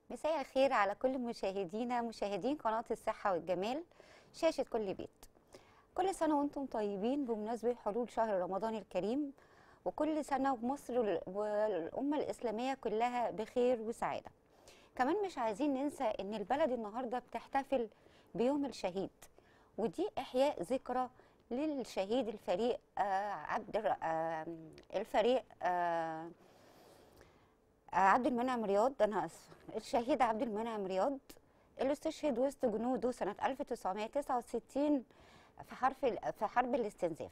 مساء الخير على كل مشاهدينا مشاهدين قناة الصحة والجمال شاشة كل بيت كل سنة وانتم طيبين بمناسبة حلول شهر رمضان الكريم وكل سنة ومصر وال- والأمة الإسلامية كلها بخير وسعادة كمان مش عايزين ننسى ان البلد النهاردة بتحتفل بيوم الشهيد ودي إحياء ذكرى للشهيد الفريق آه عبد الر- آه الفريق آه عبد المنعم رياض انا اسفه الشهيد عبد المنعم رياض اللي استشهد وسط جنوده سنه 1969 في حرب في حرب الاستنزاف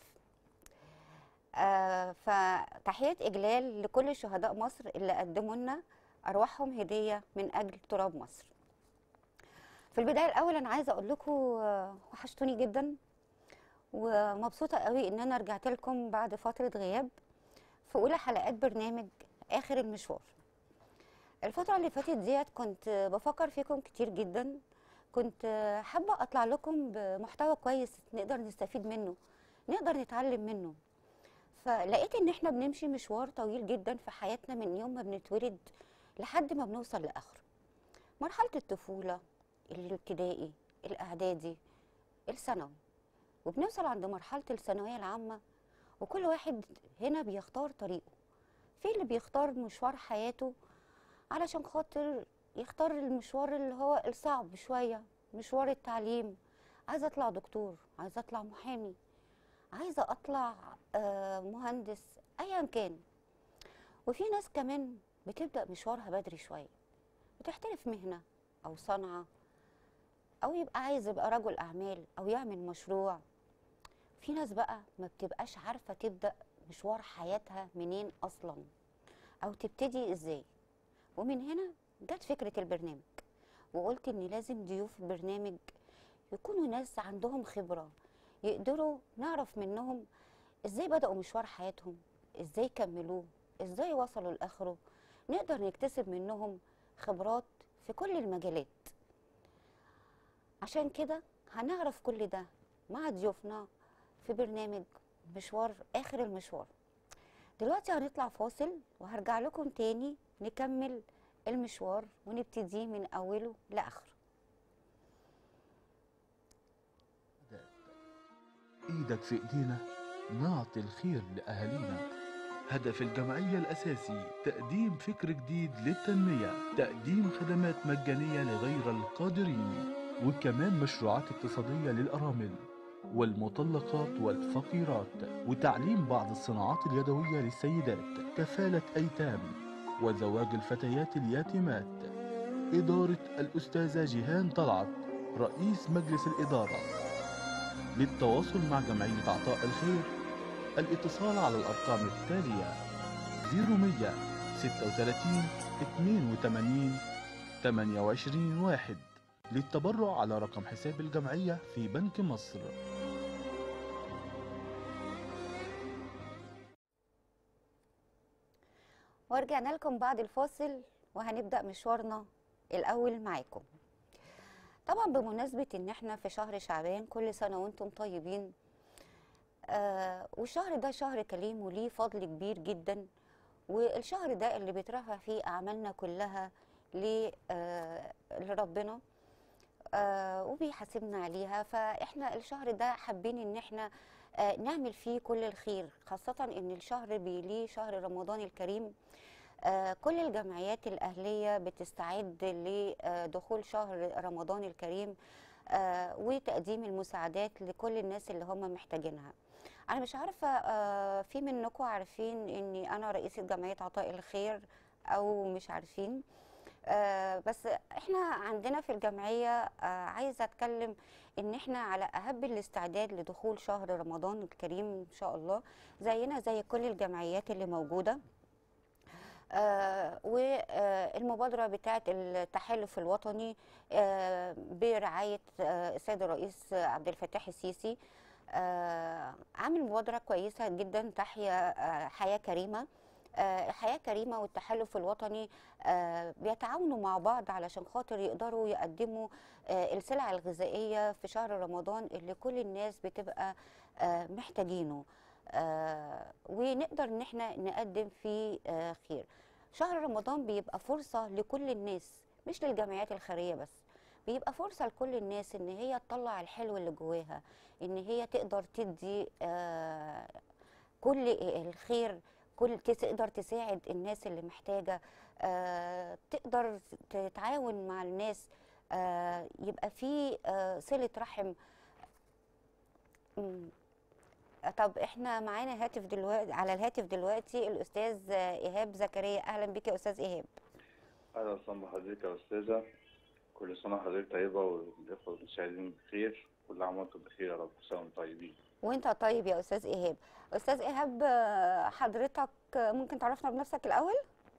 آه فتحيه اجلال لكل شهداء مصر اللي قدموا لنا ارواحهم هديه من اجل تراب مصر في البدايه الاول انا عايزه اقول لكم آه، وحشتوني جدا ومبسوطه قوي ان انا رجعت لكم بعد فتره غياب في اولى حلقات برنامج اخر المشوار الفترة اللي فاتت ديت كنت بفكر فيكم كتير جدا كنت حابة أطلع لكم بمحتوى كويس نقدر نستفيد منه نقدر نتعلم منه فلقيت إن إحنا بنمشي مشوار طويل جدا في حياتنا من يوم ما بنتولد لحد ما بنوصل لآخره مرحلة الطفولة الابتدائي الإعدادي الثانوي وبنوصل عند مرحلة الثانوية العامة وكل واحد هنا بيختار طريقه في اللي بيختار مشوار حياته علشان خاطر يختار المشوار اللي هو الصعب شوية مشوار التعليم عايزة أطلع دكتور عايزة أطلع محامي عايزة أطلع آه، مهندس أيا كان وفي ناس كمان بتبدأ مشوارها بدري شوية بتحترف مهنة أو صنعة أو يبقى عايز يبقى رجل أعمال أو يعمل مشروع في ناس بقى ما بتبقاش عارفة تبدأ مشوار حياتها منين أصلا أو تبتدي إزاي ومن هنا جت فكرة البرنامج وقلت إن لازم ضيوف البرنامج يكونوا ناس عندهم خبرة يقدروا نعرف منهم إزاي بدأوا مشوار حياتهم إزاي كملوه إزاي وصلوا لآخره نقدر نكتسب منهم خبرات في كل المجالات عشان كده هنعرف كل ده مع ضيوفنا في برنامج مشوار آخر المشوار دلوقتي هنطلع فاصل وهرجع لكم تاني نكمل المشوار ونبتديه من أوله لآخره ايدك في ايدينا نعطي الخير لاهالينا هدف الجمعية الأساسي تقديم فكر جديد للتنمية تقديم خدمات مجانية لغير القادرين وكمان مشروعات اقتصادية للأرامل والمطلقات والفقيرات وتعليم بعض الصناعات اليدوية للسيدات كفالة أيتام وزواج الفتيات الياتمات إدارة الأستاذة جيهان طلعت رئيس مجلس الإدارة للتواصل مع جمعية عطاء الخير الاتصال على الأرقام التالية 0100 36 82 28 واحد للتبرع على رقم حساب الجمعية في بنك مصر ورجعنا لكم بعد الفاصل وهنبدأ مشوارنا الأول معاكم طبعا بمناسبة ان احنا في شهر شعبان كل سنة وانتم طيبين آه والشهر ده شهر كريم وليه فضل كبير جدا والشهر ده اللي بيترفع فيه أعمالنا كلها ل- آه لربنا آه وبيحاسبنا عليها فاحنا الشهر ده حابين ان احنا آه نعمل فيه كل الخير خاصة ان الشهر بيليه شهر رمضان الكريم آه كل الجمعيات الأهلية بتستعد لدخول شهر رمضان الكريم آه وتقديم المساعدات لكل الناس اللي هم محتاجينها أنا مش عارفة آه في منكم عارفين إني أنا رئيسة جمعية عطاء الخير أو مش عارفين آه بس احنا عندنا في الجمعية آه عايزة اتكلم ان احنا على اهب الاستعداد لدخول شهر رمضان الكريم ان شاء الله زينا زي كل الجمعيات اللي موجودة آه والمبادرة بتاعت التحالف الوطني آه برعاية آه السيد الرئيس عبد الفتاح السيسي آه عامل مبادرة كويسة جدا تحيا آه حياة كريمة آه، الحياة كريمة والتحالف الوطني آه، بيتعاونوا مع بعض علشان خاطر يقدروا يقدموا آه، السلع الغذائية في شهر رمضان اللي كل الناس بتبقى آه، محتاجينه آه، ونقدر ان احنا نقدم فيه آه، خير شهر رمضان بيبقى فرصة لكل الناس مش للجمعيات الخيريه بس بيبقى فرصه لكل الناس ان هي تطلع الحلو اللي جواها ان هي تقدر تدي آه كل الخير كل تقدر تساعد الناس اللي محتاجه آه تقدر تتعاون مع الناس آه يبقى في آه صله رحم مم. طب احنا معانا هاتف دلوقتي على الهاتف دلوقتي الاستاذ ايهاب زكريا اهلا بك يا استاذ ايهاب أهلا وسهلا بحضرتك يا أستاذة كل سنة وحضرتك طيبة والإخوة المشاهدين بخير كل عام وأنتم بخير يا رب كل سنة وأنتم طيبين وانت طيب يا استاذ ايهاب استاذ ايهاب آه، حضرتك ممكن تعرفنا بنفسك الاول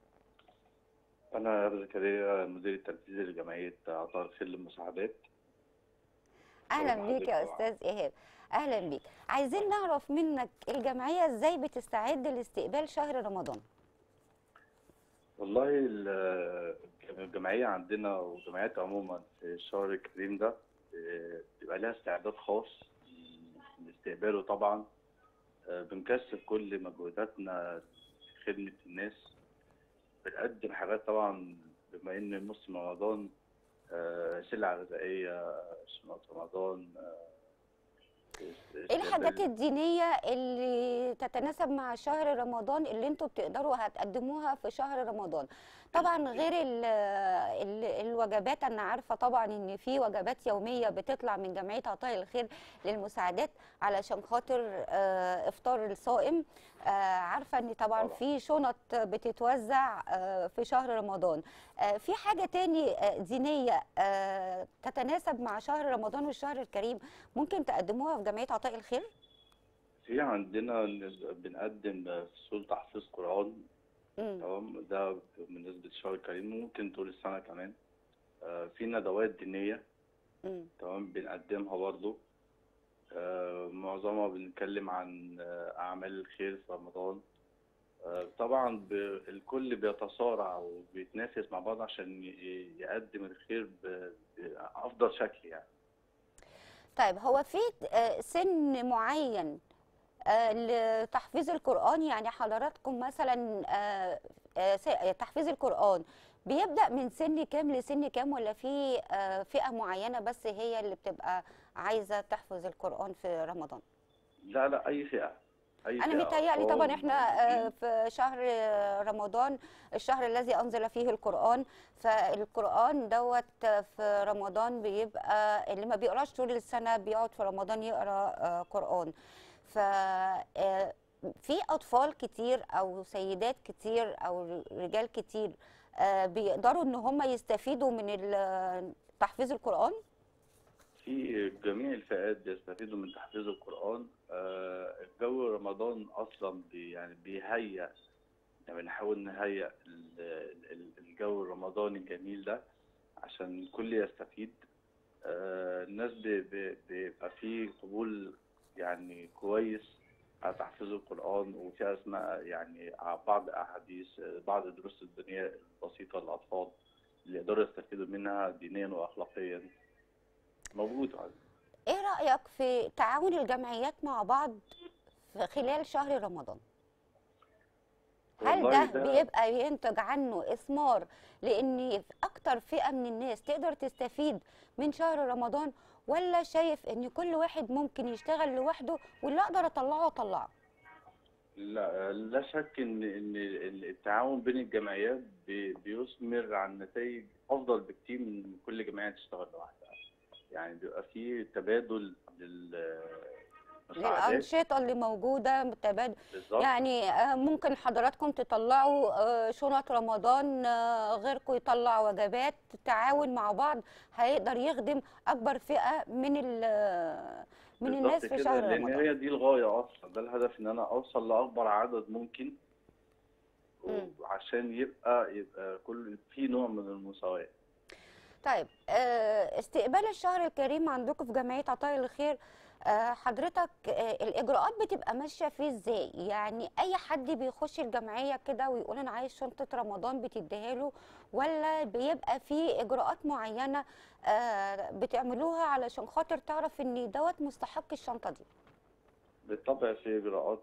أنا إيهاب زكريا المدير التنفيذي لجمعية عطاء الخير للمساعدات اهلا طبعا بيك يا حضرتك طبعا. استاذ ايهاب اهلا بيك عايزين نعرف منك الجمعيه ازاي بتستعد لاستقبال شهر رمضان والله ال- الجمعية عندنا والجمعيات عموما في الشهر الكريم ده آه، بيبقى لها استعداد خاص لاستقباله طبعا آه، بنكثف كل مجهوداتنا في خدمة الناس بنقدم حاجات طبعا بما إن موسم رمضان آه، سلع غذائية شنط رمضان آه، ايه الحاجات استقبال- الدينيه اللي تتناسب مع شهر رمضان اللي انتوا بتقدروا هتقدموها في شهر رمضان طبعا غير ال ال الوجبات انا عارفه طبعا ان في وجبات يوميه بتطلع من جمعيه عطاء الخير للمساعدات علشان خاطر آه، افطار الصائم آه، عارفه ان طبعا طبعا. في شنط بتتوزع آه، في شهر رمضان آه، في حاجه تاني آه، دينيه آه، تتناسب مع شهر رمضان والشهر الكريم ممكن تقدموها في جمعيه عطاء الخير في عندنا نز- بنقدم فصول تحفيظ قرآن مم. تمام ده بالنسبة للشهر الكريم ممكن طول السنة كمان آه، في ندوات دينية مم. تمام بنقدمها برضو آه، معظمها بنتكلم عن آه، أعمال الخير في رمضان آه، طبعا ب- الكل بيتصارع وبيتنافس مع بعض عشان ي- يقدم الخير ب- بأفضل شكل يعني طيب هو في آه، سن معين آه، لتحفيظ القرآن يعني حضراتكم مثلا آه، آه، س- آه، تحفيظ القرآن بيبدأ من سن كام لسن كام ولا في آه، فئة معينة بس هي اللي بتبقى عايزة تحفظ القرآن في رمضان لا لا أي فئة أي أنا فئة متهيألي طبعا أطفال، احنا آه، في شهر آه، رمضان الشهر الذي أنزل فيه القرآن فالقرآن دوت آه، في رمضان بيبقى اللي ما بيقراش طول السنة بيقعد في رمضان يقرأ آه، قرآن ف آه، في أطفال كتير أو سيدات كتير أو رجال كتير آه، بيقدروا إن هم يستفيدوا من ال- تحفيظ القرآن في جميع الفئات بيستفيدوا من تحفيظ القرآن آه، الجو رمضان أصلا بي يعني بيهيأ يعني بنحاول نهيئ ال- ال- الجو الرمضاني الجميل ده عشان الكل يستفيد آه، الناس بي- بي- بيبقى فيه قبول يعني كويس على تحفيظ القرآن وفي أسماء يعني على بعض أحاديث آه، بعض الدروس الدينية البسيطة للأطفال اللي يقدروا يستفيدوا منها دينيا وأخلاقيا موجود إيه رأيك في تعاون الجمعيات مع بعض في خلال شهر رمضان؟ هل والله ده بيبقى ينتج عنه إثمار لأن أكتر فئة من الناس تقدر تستفيد من شهر رمضان ولا شايف إن كل واحد ممكن يشتغل لوحده واللي أقدر أطلعه أطلعه؟ لا لا شك ان ان التعاون بين الجمعيات بي- بيثمر عن نتائج افضل بكتير من كل جمعيه تشتغل لوحدها يعني بيبقى في تبادل للمساعدات للأنشطة اللي موجودة تبادل بالظبط يعني آه، ممكن حضراتكم تطلعوا آه، شنط رمضان آه، غيركم يطلع وجبات تعاون مع بعض هيقدر يخدم أكبر فئة من ال- من بالظبط الناس في كده، شهر لان رمضان هي دي الغايه اصلا ده الهدف ان انا اوصل لاكبر عدد ممكن مم. وعشان يبقى يبقى كل في نوع من المساواه طيب آه، استقبال الشهر الكريم عندكم في جمعية عطاء الخير آه، حضرتك آه، الإجراءات بتبقى ماشية فيه إزاي؟ يعني أي حد بيخش الجمعية كده ويقول أنا عايز شنطة رمضان بتديها له ولا بيبقى في إجراءات معينة آه، بتعملوها علشان خاطر تعرف إن دوت مستحق الشنطة دي؟ بالطبع في اجراءات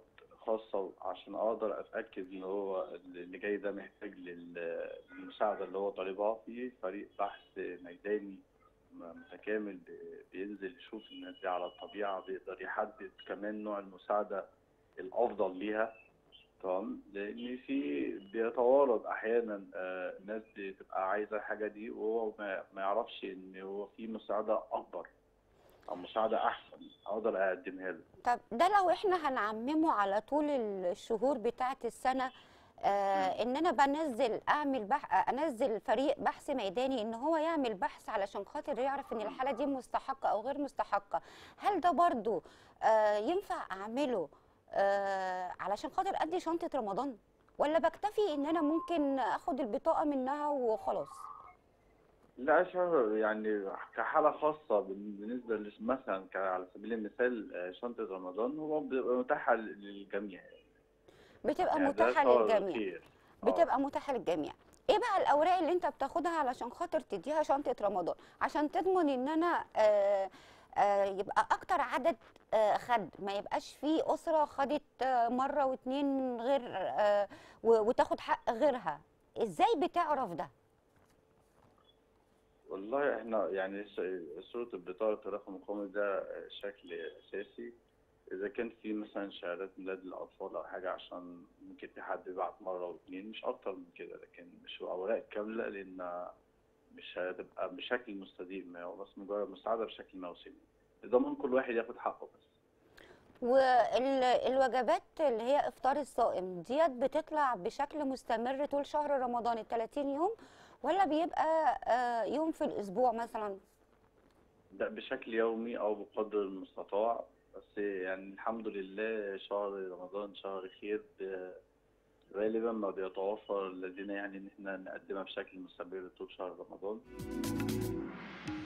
خاصة عشان أقدر أتأكد إن هو اللي جاي ده محتاج لل- للمساعدة اللي هو طالبها في فريق بحث ميداني م- متكامل ب- بينزل يشوف الناس دي على الطبيعة بيقدر يحدد كمان نوع المساعدة الأفضل ليها تمام لأن في بيتوارد أحيانا آه، ناس بتبقى عايزة الحاجة دي وهو ما ما يعرفش إن هو في مساعدة أكبر أو مساعدة أحسن أقدر أقدمها له. طب ده لو احنا هنعممه على طول الشهور بتاعه السنه آه ان انا بنزل اعمل بح... انزل فريق بحث ميداني ان هو يعمل بحث علشان خاطر يعرف ان الحاله دي مستحقه او غير مستحقه هل ده برضو آه ينفع اعمله آه علشان خاطر ادي شنطه رمضان ولا بكتفي ان انا ممكن اخد البطاقه منها وخلاص لا شهر يعني كحالة خاصة بال- بالنسبة لس- مثلا ك- على سبيل المثال آه، شنطة رمضان هو بيبقى متاحة للجميع بتبقى يعني ده متاحه شهر للجميع خير. آه. بتبقى متاحه للجميع ايه بقى الاوراق اللي انت بتاخدها علشان خاطر تديها شنطه رمضان عشان تضمن ان انا آه آه يبقى اكتر عدد آه خد ما يبقاش فيه اسره خدت آه مره واتنين من غير آه و- وتاخد حق غيرها ازاي بتعرف ده والله احنا يعني س- صورة البطاقة الرقم القومي ده شكل أساسي إذا كان في مثلا شهادات ميلاد للأطفال أو حاجة عشان ممكن في حد يبعت مرة واتنين مش أكتر من كده لكن مش أوراق كاملة لأن مش هتبقى بشكل مستديم هو بس مجرد مساعدة بشكل موسمي لضمان كل واحد ياخد حقه بس والوجبات اللي هي افطار الصائم ديت بتطلع بشكل مستمر طول شهر رمضان ال 30 يوم ولا بيبقى آه يوم في الاسبوع مثلا ده بشكل يومي أو بقدر المستطاع بس يعني الحمد لله شهر رمضان شهر خير ب- غالبا ما بيتوفر لدينا يعني إن احنا نقدمها بشكل مستمر طول شهر رمضان